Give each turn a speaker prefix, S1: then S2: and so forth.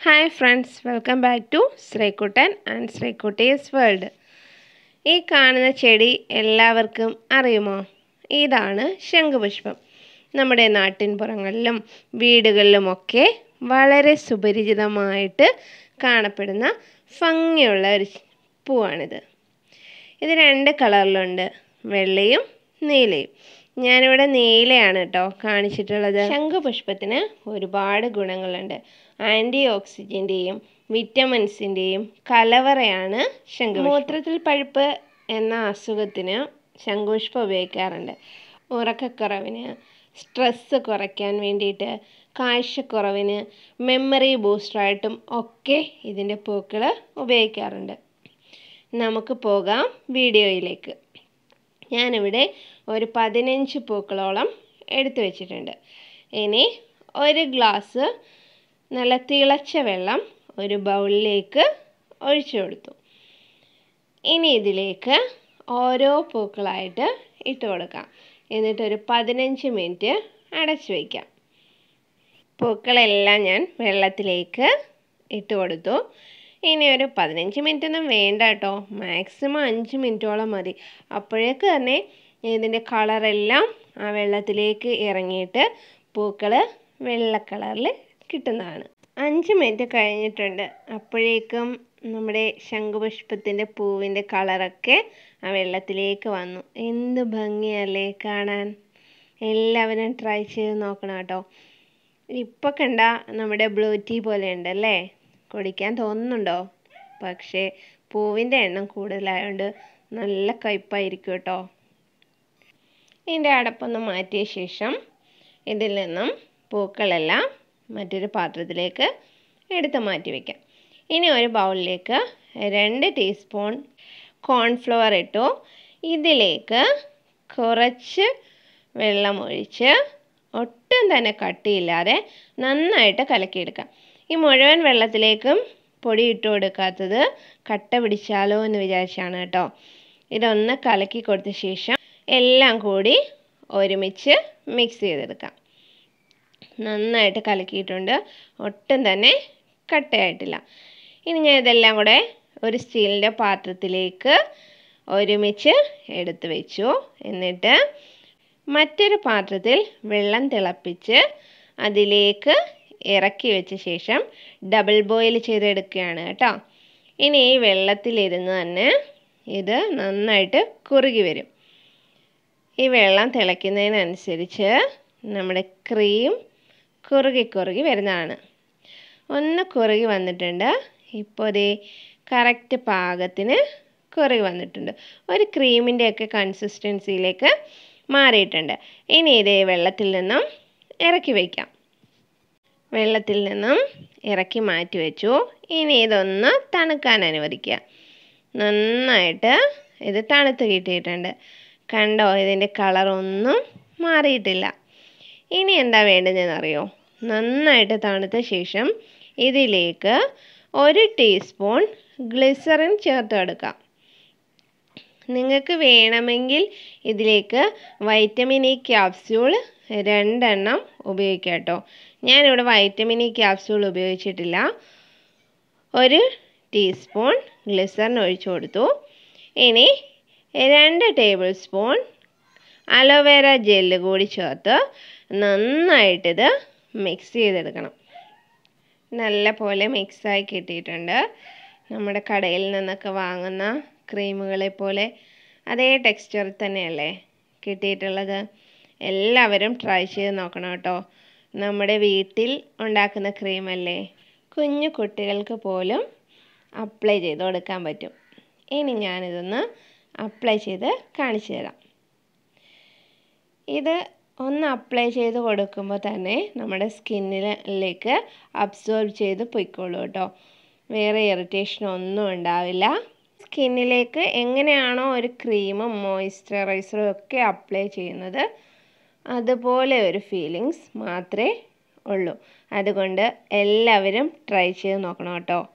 S1: hi friends welcome back to Sreekuttan and Sreekutties world ഈ കാണുന്ന ചെടി എല്ലാവർക്കും അറിയുമോ ഇതാണ് ശംഖുപുഷ്പം നമ്മുടെ നാട്ടിൻപുറങ്ങളിലും വീടുകളിലുമൊക്കെ വളരെ സുപരിചിതമായിട്ട് കാണപ്പെടുന്ന ഭംഗിയുള്ള ഒരു പൂവാണിത് ഇത് രണ്ട് കളറിലുണ്ട് വെള്ളയും നീലയും ഞാനിവിടെ നീലയാണ് കേട്ടോ കാണിച്ചിട്ടുള്ളത് ശംഖുപുഷ്പത്തിന് ഒരുപാട് ഗുണങ്ങളുണ്ട് ആൻറ്റി ഓക്സിജൻ്റെയും വിറ്റമിൻസിൻ്റെയും കലവറയാണ് ശംഖു മൂത്രത്തിൽ പഴുപ്പ് എന്ന അസുഖത്തിന് ശംഖുപുഷ്പം ഉപയോഗിക്കാറുണ്ട് ഉറക്കക്കുറവിന് സ്ട്രെസ്സ് കുറയ്ക്കാൻ വേണ്ടിയിട്ട് കാഴ്ചക്കുറവിന് മെമ്മറി ബൂസ്റ്ററായിട്ടും ഒക്കെ ഇതിൻ്റെ പൂക്കൾ ഉപയോഗിക്കാറുണ്ട് നമുക്ക് പോകാം വീഡിയോയിലേക്ക് ഞാനിവിടെ ഒരു പതിനഞ്ച് പൂക്കളോളം എടുത്തു വെച്ചിട്ടുണ്ട് ഇനി ഒരു ഗ്ലാസ് നല്ല തിളച്ച വെള്ളം ഒരു ബൗളിലേക്ക് ഒഴിച്ചു കൊടുത്തു ഇനി ഇതിലേക്ക് ഓരോ പൂക്കളായിട്ട് ഇട്ട് കൊടുക്കാം എന്നിട്ടൊരു പതിനഞ്ച് മിനിറ്റ് അടച്ചു വയ്ക്കാം പൂക്കളെല്ലാം ഞാൻ വെള്ളത്തിലേക്ക് ഇട്ട് കൊടുത്തു ഇനി ഒരു പതിനഞ്ച് മിനിറ്റ് ഒന്നും വേണ്ട കേട്ടോ മാക്സിമം അഞ്ച് മിനിറ്റോളം മതി അപ്പോഴേക്ക് തന്നെ ഇതിൻ്റെ കളറെല്ലാം ആ വെള്ളത്തിലേക്ക് ഇറങ്ങിയിട്ട് പൂക്കൾ വെള്ള കളറിൽ കിട്ടുന്നതാണ് അഞ്ച് മിനിറ്റ് കഴിഞ്ഞിട്ടുണ്ട് അപ്പോഴേക്കും നമ്മുടെ ശംഖുപുഷ്പത്തിൻ്റെ പൂവിൻ്റെ കളറൊക്കെ ആ വെള്ളത്തിലേക്ക് വന്നു എന്ത് ഭംഗിയല്ലേ കാണാൻ എല്ലാവരും ട്രൈ ചെയ്ത് നോക്കണം കേട്ടോ ഇപ്പോൾ കണ്ട നമ്മുടെ ബ്ലൂ ടീ പോലെ ഉണ്ടല്ലേ കുടിക്കാൻ തോന്നുന്നുണ്ടോ പക്ഷേ പൂവിൻ്റെ എണ്ണം കൂടുതലായതുകൊണ്ട് നല്ല കയ്പായിരിക്കും കേട്ടോ ഇതിൻ്റെ അടപ്പൊന്ന് മാറ്റിയ ശേഷം ഇതിൽ നിന്നും പൂക്കളെല്ലാം മറ്റൊരു പാത്രത്തിലേക്ക് എടുത്ത് മാറ്റി വയ്ക്കാം ഇനി ഒരു ബൗളിലേക്ക് രണ്ട് ടീസ്പൂൺ കോൺഫ്ലവർ ഇട്ടു ഇതിലേക്ക് കുറച്ച് വെള്ളം ഒഴിച്ച് ഒട്ടും തന്നെ കട്ടിയില്ലാതെ നന്നായിട്ട് കലക്കിയെടുക്കാം ഈ മുഴുവൻ വെള്ളത്തിലേക്കും പൊടി ഇട്ട് കൊടുക്കാത്തത് കട്ട പിടിച്ചാലോ എന്ന് വിചാരിച്ചാണ് കേട്ടോ ഇതൊന്ന് കലക്കി കൊടുത്ത ശേഷം എല്ലാം കൂടി ഒരുമിച്ച് മിക്സ് ചെയ്തെടുക്കാം നന്നായിട്ട് കലക്കിയിട്ടുണ്ട് ഒട്ടും തന്നെ കട്ടയായിട്ടില്ല ഇനി ഞാൻ ഇതെല്ലാം കൂടെ ഒരു സ്റ്റീലിൻ്റെ പാത്രത്തിലേക്ക് ഒരുമിച്ച് എടുത്തു വെച്ചു എന്നിട്ട് മറ്റൊരു പാത്രത്തിൽ വെള്ളം തിളപ്പിച്ച് അതിലേക്ക് ഇറക്കി വെച്ച ശേഷം ഡബിൾ ബോയിൽ ചെയ്തെടുക്കുകയാണ് കേട്ടോ ഇനി ഈ വെള്ളത്തിലിരുന്ന് തന്നെ ഇത് നന്നായിട്ട് കുറുകി വരും ഈ വെള്ളം തിളയ്ക്കുന്നതിനനുസരിച്ച് നമ്മുടെ ക്രീം കുറുകി കുറുകി വരുന്നതാണ് ഒന്ന് കുറുകി വന്നിട്ടുണ്ട് ഇപ്പോൾ ഇതേ കറക്റ്റ് പാകത്തിന് കുറുകി വന്നിട്ടുണ്ട് ഒരു ക്രീമിൻ്റെയൊക്കെ കൺസിസ്റ്റൻസിയിലേക്ക് മാറിയിട്ടുണ്ട് ഇനി ഇതേ വെള്ളത്തിൽ നിന്നും ഇറക്കി വയ്ക്കാം വെള്ളത്തിൽ നിന്നും ഇറക്കി മാറ്റി വെച്ചു ഇനി ഇതൊന്ന് തണുക്കാൻ അനുവദിക്കുക നന്നായിട്ട് ഇത് തണുത്ത് കിട്ടിയിട്ടുണ്ട് കണ്ടോ ഇതിൻ്റെ കളറൊന്നും മാറിയിട്ടില്ല ഇനി എന്താ വേണ്ടതെന്ന് അറിയോ നന്നായിട്ട് തണുത്ത ശേഷം ഇതിലേക്ക് ഒരു ടീസ്പൂൺ ഗ്ലിസറിൻ ചേർത്ത് കൊടുക്കാം നിങ്ങൾക്ക് വേണമെങ്കിൽ ഇതിലേക്ക് വൈറ്റമിൻ ഇ ക്യാപ്സ്യൂൾ രണ്ടെണ്ണം ഉപയോഗിക്കാം കേട്ടോ ഞാനിവിടെ വൈറ്റമിൻ ഇ ക്യാപ്സ്യൂൾ ഉപയോഗിച്ചിട്ടില്ല ഒരു ടീസ്പൂൺ ഗ്ലിസറിൻ ഒഴിച്ചു കൊടുത്തു ഇനി രണ്ട് ടേബിൾ സ്പൂൺ അലോവേര ജെല്ല് കൂടി ചേർത്ത് നന്നായിട്ടിത് മിക്സ് ചെയ്തെടുക്കണം നല്ല പോലെ മിക്സായി കിട്ടിയിട്ടുണ്ട് നമ്മുടെ കടയിൽ നിന്നൊക്കെ വാങ്ങുന്ന ക്രീമുകളെ പോലെ അതേ ടെക്സ്ചറിൽ തന്നെയല്ലേ കിട്ടിയിട്ടുള്ളത് എല്ലാവരും ട്രൈ ചെയ്ത് നോക്കണം കേട്ടോ നമ്മുടെ വീട്ടിൽ ഉണ്ടാക്കുന്ന ക്രീമല്ലേ കുഞ്ഞു കുട്ടികൾക്ക് പോലും അപ്ലൈ ചെയ്ത് കൊടുക്കാൻ പറ്റും ഇനി ഞാനിതൊന്ന് അപ്ലൈ ചെയ്ത് കാണിച്ചു തരാം ഇത് ഒന്ന് അപ്ലൈ ചെയ്ത് കൊടുക്കുമ്പോൾ തന്നെ നമ്മുടെ സ്കിന്നിലേക്ക് അബ്സോർബ് ചെയ്ത് പൊയ്ക്കോളൂ കേട്ടോ വേറെ ഇറിറ്റേഷൻ ഒന്നും ഉണ്ടാവില്ല സ്കിന്നിലേക്ക് എങ്ങനെയാണോ ഒരു ക്രീമും മോയ്സ്ചറൈസറും ഒക്കെ അപ്ലൈ ചെയ്യുന്നത് അതുപോലെ ഒരു ഫീലിങ്സ് മാത്രമേ ഉള്ളൂ അതുകൊണ്ട് എല്ലാവരും ട്രൈ ചെയ്ത് നോക്കണം കേട്ടോ